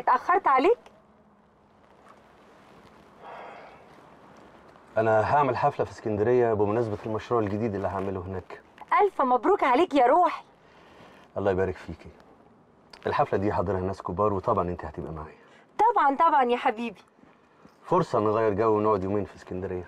اتاخرت عليك انا هعمل حفله في اسكندريه بمناسبه المشروع الجديد اللي هعمله هناك الف مبروك عليك يا روحي الله يبارك فيكي الحفله دي حاضرها ناس كبار وطبعا انت هتبقى معايا طبعا طبعا يا حبيبي فرصه نغير جو ونقعد يومين في اسكندريه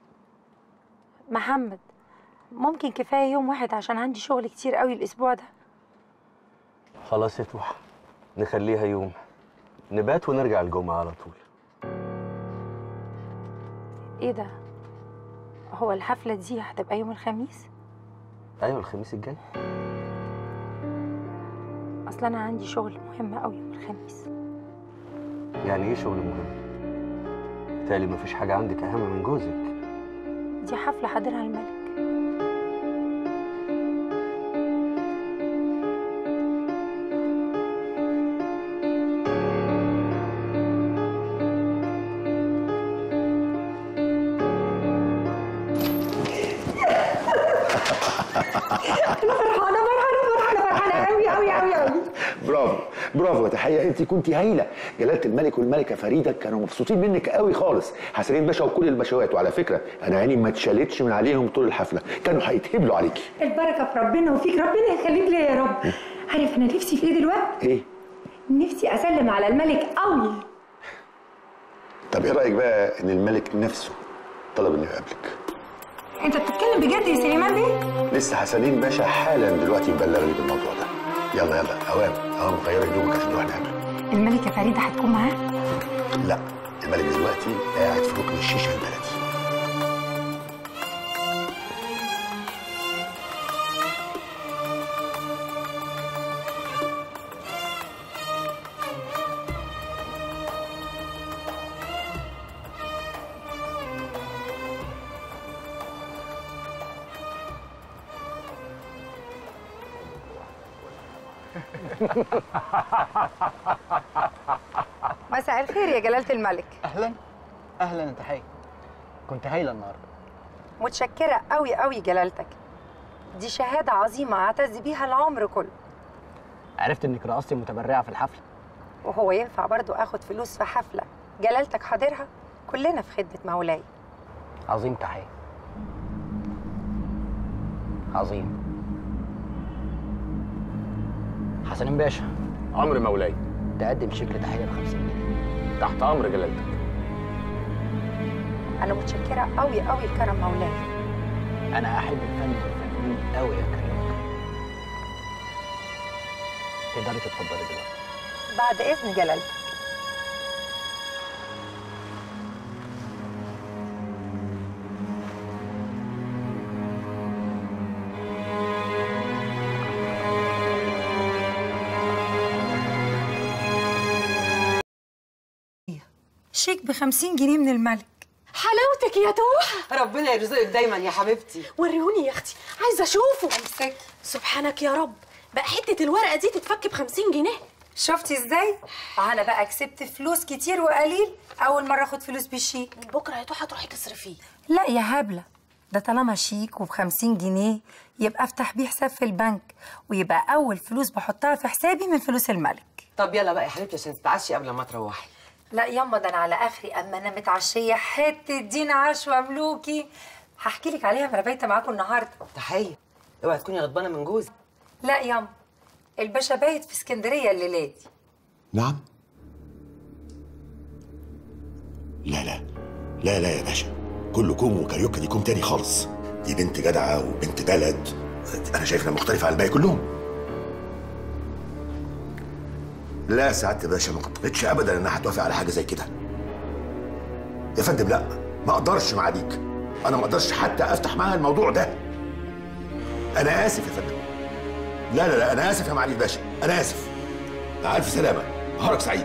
محمد ممكن كفايه يوم واحد عشان عندي شغل كتير قوي الاسبوع ده خلاص يا توحة نخليها يوم نبات ونرجع الجمعه على طول ايه ده هو الحفله دي هتبقى يوم الخميس ايوه الخميس الجاي اصل انا عندي شغل مهم قوي يوم الخميس يعني ايه شغل مهم بالتالي مفيش حاجه عندك اهم من جوزك دي حفله حاضرها الملك فرحانه فرحانه فرحانه فرحانه قوي قوي قوي قوي برافو برافو يا تحيه انت كنت هايله جلاله الملك والملكه فريده كانوا مبسوطين منك قوي خالص حسنين باشا وكل الباشوات وعلى فكره انا عيني ما اتشالتش من عليهم طول الحفله كانوا هيتهبلوا عليكي البركه في ربنا وفيك ربنا يخليك ليا يا رب عارف انا نفسي في ايه دلوقتي ايه نفسي اسلم على الملك قوي طب ايه رايك بقى ان الملك نفسه طلب انه يقابلك انت بتتكلم بجد يا سليمان بيه لسه حسنين باشا حالا دلوقتي مبلغني بالموضوع ده يلا يلا اوام اوام غير هدومك عشان نروح نقابله الملكه فريده هتكون معاه لا الملك دلوقتي قاعد في ركن الشيشه البلدي مساء الخير يا جلاله الملك اهلا اهلا يا تحيه كنت هايله النهارده متشكره قوي قوي جلالتك دي شهاده عظيمه اعتز بيها العمر كله عرفت انك رقصتي متبرعه في الحفله وهو ينفع برضو اخد فلوس في حفله جلالتك حاضرها كلنا في خدمه مولاي عظيم تحيه عظيم حسنين باشا امر مولاي تقدم شيك لتحيه ب 50 جنيه تحت امر جلالتك انا متشكره قوي قوي لكرم مولاي انا احب الفن والفنانين قوي يا كريم تقدري تتفضلي دلوقتي بعد اذن جلالتك شيك ب 50 جنيه من الملك حلاوتك يا توحة ربنا يرزقك دايما يا حبيبتي وريوني يا اختي عايزه اشوفه سبحانك يا رب بقى حته الورقه دي تتفك ب 50 جنيه شفتي ازاي؟ انا بقى كسبت فلوس كتير وقليل اول مره اخد فلوس بالشيك من بكره يا توحة تروحي تصرفيه لا يا هبله ده طالما شيك وب 50 جنيه يبقى افتح بيه حساب في البنك ويبقى اول فلوس بحطها في حسابي من فلوس الملك طب يلا بقى يا حبيبتي عشان تتعشي قبل ما تروحي لا ياما ده انا على اخري اما انا متعشيه حته دين عشوه ملوكي هحكي لك عليها ما انا بايته معاكم النهارده تحيه اوعي تكوني غضبانه من جوزك لا ياما الباشا بايت في اسكندريه الليله دي نعم لا لا لا لا يا باشا كله كوم وكاريوكا دي كوم تاني خالص دي بنت جدعة وبنت بلد أنا شايفها مختلفة عن الباقي كلهم لا سعادة باشا ما اعتقدش أبدا إنها هتوافق على حاجة زي كده يا فندم لا ما أقدرش مع ديك أنا ما أقدرش حتى أفتح معاها الموضوع ده أنا آسف يا فندم لا لا لا أنا آسف يا معالي الباشا أنا آسف مع ألف سلامة نهارك سعيد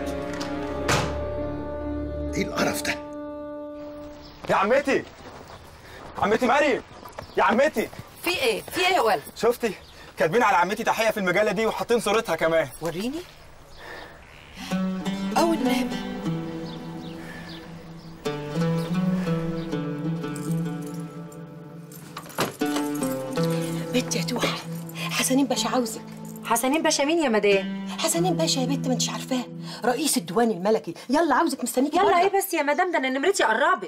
إيه القرف ده؟ يا عمتي عمتي مريم يا عمتي في ايه في ايه يا ولد شفتي كاتبين على عمتي تحيه في المجله دي وحاطين صورتها كمان وريني او النبي بنت يا توحة حسنين باشا عاوزك حسنين باشا مين يا مدام حسنين باشا يا بنت ما انتش عارفاه رئيس الديوان الملكي يلا عاوزك مستنيكي يلا بره. ايه بس يا مدام ده انا نمرتي قربت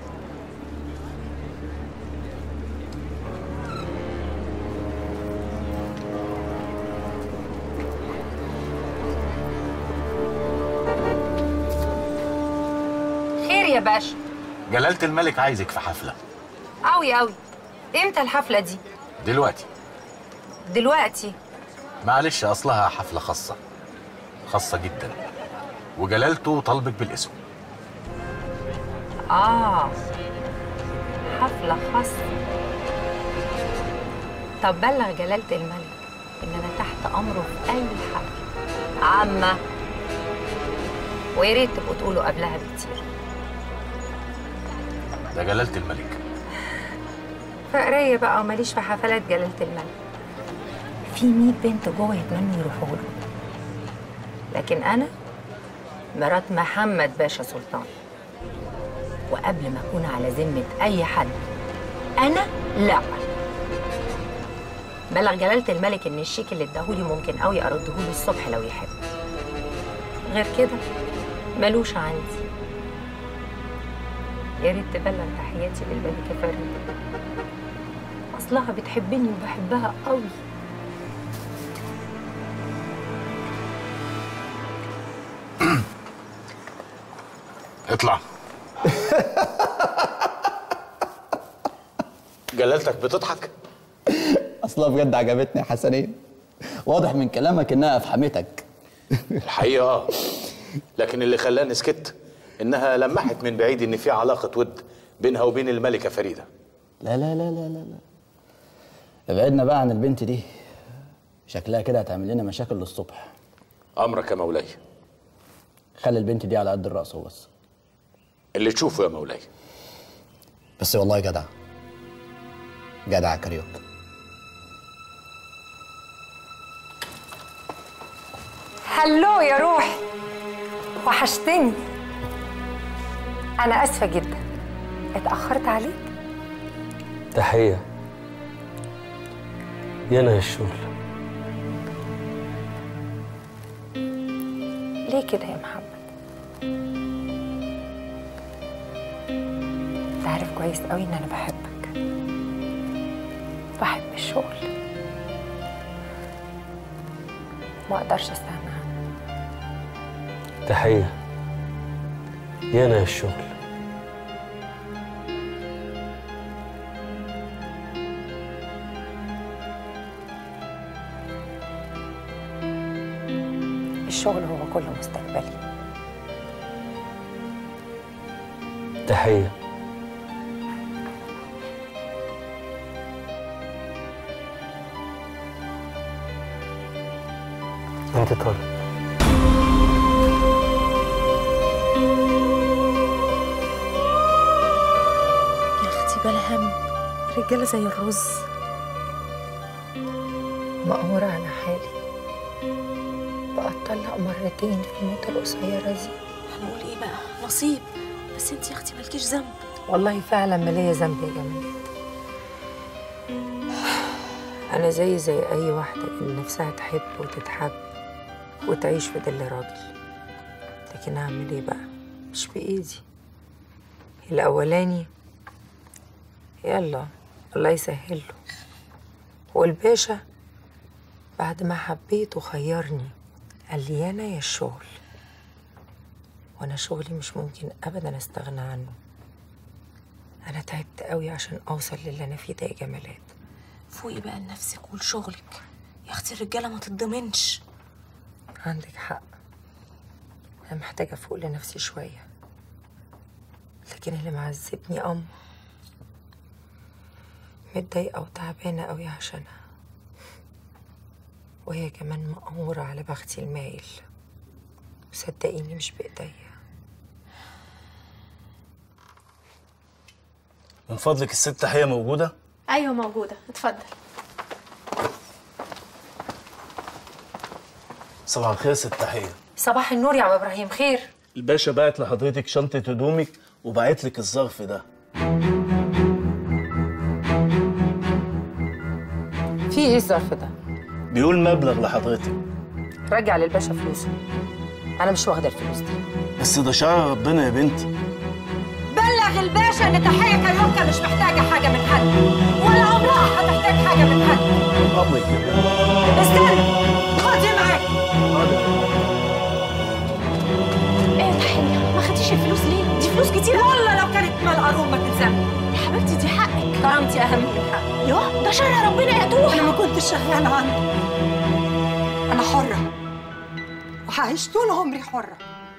خير يا باشا جلالة الملك عايزك في حفلة قوي قوي امتى الحفله دي دلوقتي دلوقتي معلش أصلها حفلة خاصة خاصة جدا وجلالته طلبك بالاسم اه حفله خاصه طب بلغ جلاله الملك ان انا تحت امره في اي حفله عامه ويا ريت تبقوا تقولوا قبلها بكتير ده جلالة الملك فقرية بقى وماليش في حفلات جلالة الملك في 100 بنت جوه يتمنوا يروحوا له لكن أنا مرات محمد باشا سلطان وقبل ما أكون على ذمة أي حد أنا لا بلغ جلالة الملك إن الشيك اللي اداهولي ممكن قوي أردهولي الصبح لو يحب غير كده ملوش عندي يا ريت تبلغ تحياتي للملكة فريدة أصلها بتحبني وبحبها قوي اطلع جلالتك بتضحك اصلها بجد عجبتني يا حسنين واضح من كلامك انها افحمتك الحقيقة اه لكن اللي خلاني سكت إنها لمحت من بعيد إن في علاقة ود بينها وبين الملكة فريدة لا لا لا لا لا لا ابعدنا بقى عن البنت دي شكلها كده هتعمل لنا مشاكل للصبح أمرك يا مولاي خلي البنت دي على قد الرأس وبس اللي تشوفه يا مولاي بس والله جدع جدع كاريوك هلو يا روحي وحشتني أنا آسفة جدا اتأخرت عليك تحية يا أنا الشغل ليه كده يا محمد انت عارف كويس قوي ان انا بحبك بحب الشغل ما اقدرش استغنى عنه تحية يا أنا الشغل الشغل هو كل مستقبلي تحية أنت طالب يا اختي بلا هم رجاله زي الرز مأمورة على حالي بقى اتطلق مرتين في المدة القصيرة دي هنقول ايه بقى نصيب بس انت يا اختي مالكيش ذنب والله فعلا ما ليا ذنب يا جمال أنا زي زي أي واحدة اللي نفسها تحب وتتحب وتعيش في ظل راجل لكن أعمل إيه بقى؟ مش بإيدي الأولاني يلا الله يسهله والباشا بعد ما حبيته خيرني قال لي يا أنا يا الشغل وأنا شغلي مش ممكن أبدا أستغنى عنه أنا تعبت قوي عشان أوصل للي أنا فيه ده يا جمالات فوقي بقى لنفسك ولشغلك يا اختي الرجاله ما تتضمنش عندك حق أنا محتاجة أفوق لنفسي شوية لكن اللي معذبني أم متضايقة وتعبانة أوي عشانها وهي كمان مقهورة على بختي المايل وصدقيني مش بإيديا من فضلك الست تحية موجودة؟ ايوه موجوده اتفضل صباح الخير ست تحية صباح النور يا عم إبراهيم خير الباشا بعت لحضرتك شنطة هدومك وبعت لك الظرف ده في إيه الظرف ده؟ بيقول مبلغ لحضرتك رجع للباشا فلوسه انا مش واخده الفلوس دي بس ده شرع ربنا يا بنتي بلغ الباشا ان تحيه كاريوكا مش محتاجه حاجه من حد ولا عمرها هتحتاج حاجه من حد امرك يا بنتي استنى خدي معاك ايه يا تحيه ما خدتيش الفلوس ليه دي فلوس كتير والله لو كانت مال قارون ما تلزمني يا حبيبتي دي حقك كرامتي اهم من حقي يوه ده شرع ربنا يا توحه انا ما كنتش شغاله عنده انا حره وهعيش طول عمري حره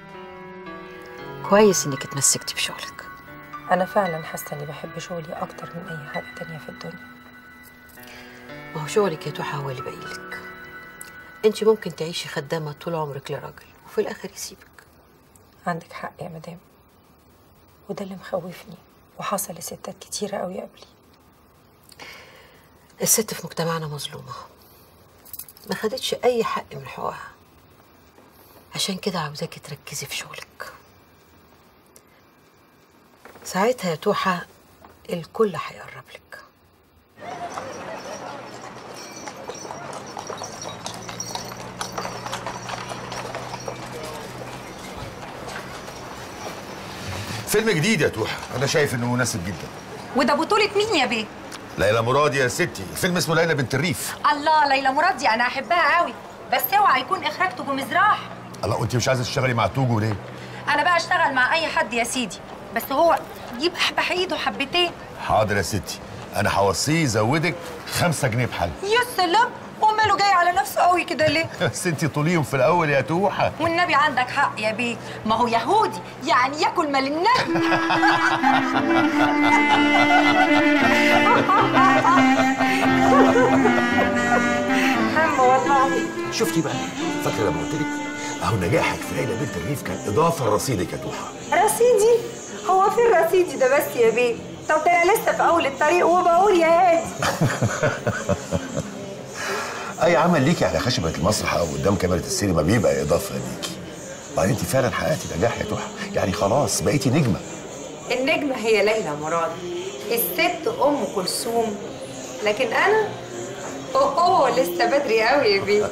كويس انك اتمسكتي بشغلك انا فعلا حاسه اني بحب شغلي اكتر من اي حاجه تانية في الدنيا ما هو شغلك يا توحة هو اللي باقيلك انت ممكن تعيشي خدامة طول عمرك لراجل وفي الاخر يسيبك عندك حق يا مدام وده اللي مخوفني وحصل لستات كتيرة قوي قبلي الست في مجتمعنا مظلومة ما خدتش اي حق من حقوقها عشان كده عاوزاكي تركزي في شغلك ساعتها يا توحة الكل هيقرب لك فيلم جديد يا توحة أنا شايف إنه مناسب جدا وده بطولة مين يا بيه؟ ليلى مراد يا ستي الفيلم اسمه ليلى بنت الريف الله ليلى مراد دي انا احبها قوي بس اوعى يكون اخراج توجو مزراح الله وأنت مش عايزة تشتغلي مع توجو ليه؟ انا بقى اشتغل مع اي حد يا سيدي بس هو يبقى ايده حبتين حاضر يا ستي أنا هوصيه يزودك خمسة جنيه بحل يا سلام وماله جاي على نفسه قوي كده ليه؟ بس أنت طوليهم في الأول يا توحة والنبي عندك حق يا بيه ما هو يهودي يعني ياكل مال النبي هم والله شفتي بقى فاكرة لما قلت لك أهو نجاحك في ليلى بنت الريف كان إضافة لرصيدك يا توحة رصيدي هو فين رصيدي ده بس يا بيه طب ده انا لسه في اول الطريق وبقول يا هادي أي عمل ليكي على خشبة المسرح أو قدام كاميرا السينما بيبقى إضافة ليكي وبعدين أنت فعلا حققتي نجاح يا توحة يعني خلاص بقيتي نجمة النجمة هي ليلى مراد الست أم كلثوم لكن أنا أوه لسه بدري قوي يا بيه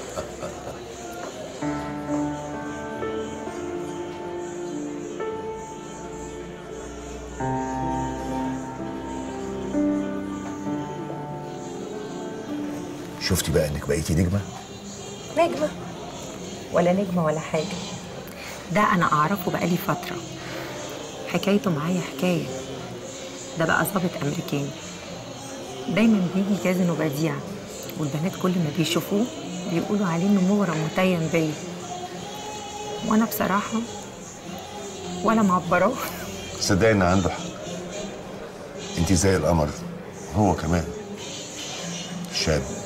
شفتي بقى إنك بقيتي نجمة نجمة ولا نجمة ولا حاجة ده أنا أعرفه بقالي فترة حكايته معايا حكاية ده بقى ظابط أمريكاني دايما بيجي كازينو بديع والبنات كل ما بيشوفوه بيقولوا عليه إنه مغرم متيم بيا وأنا بصراحة ولا معبراه صدقني إن عنده حق أنت زي القمر هو كمان شاب